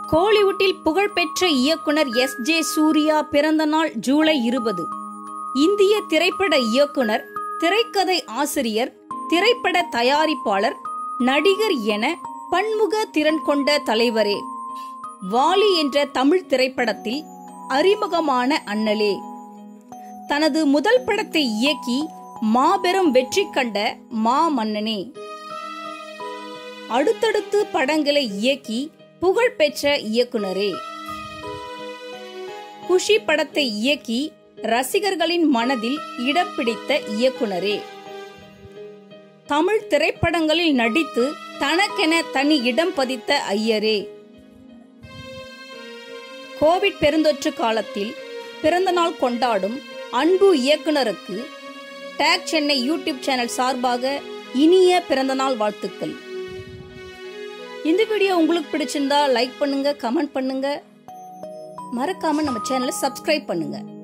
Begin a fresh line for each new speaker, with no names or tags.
கோலிவுட்டில் புகழ்பெற்ற இயக்குனர் S J Surya பிறந்த நாள் ஜூலை இருபது இந்திய திரைப்பட இயக்குனர் திரைக்கதை ஆசிரியர் திரைப்பட தயாரிப்பாளர் நடிகர் என பன்முக திறன் கொண்ட தலைவரே வாலி என்ற தமிழ் திரைப்படத்தில் அறிமுகமான அண்ணலே தனது முதல் படத்தை இயக்கி மாபெரும் வெற்றி கண்ட மா மன்னனே அடுத்தடுத்து படங்களை இயக்கி புகழ்பெற்ற இயக்குனரே குஷி படத்தை இயக்கி ரசிகர்களின் மனதில் இடம் பிடித்த இயக்குனரே தமிழ் திரைப்படங்களில் நடித்து தனக்கென தனி இடம் பதித்த ஐயரே கோவிட் பெருந்தொற்று காலத்தில் பிறந்தநாள் கொண்டாடும் அன்பு இயக்குனருக்கு டேக் சென்னை யூடியூப் சேனல் சார்பாக இனிய பிறந்தநாள் வாழ்த்துக்கள் இந்த வீடியோ உங்களுக்கு பிடிச்சிருந்தா லைக் பண்ணுங்க கமெண்ட் பண்ணுங்க மறக்காம நம்ம சேனலை சப்ஸ்கிரைப் பண்ணுங்க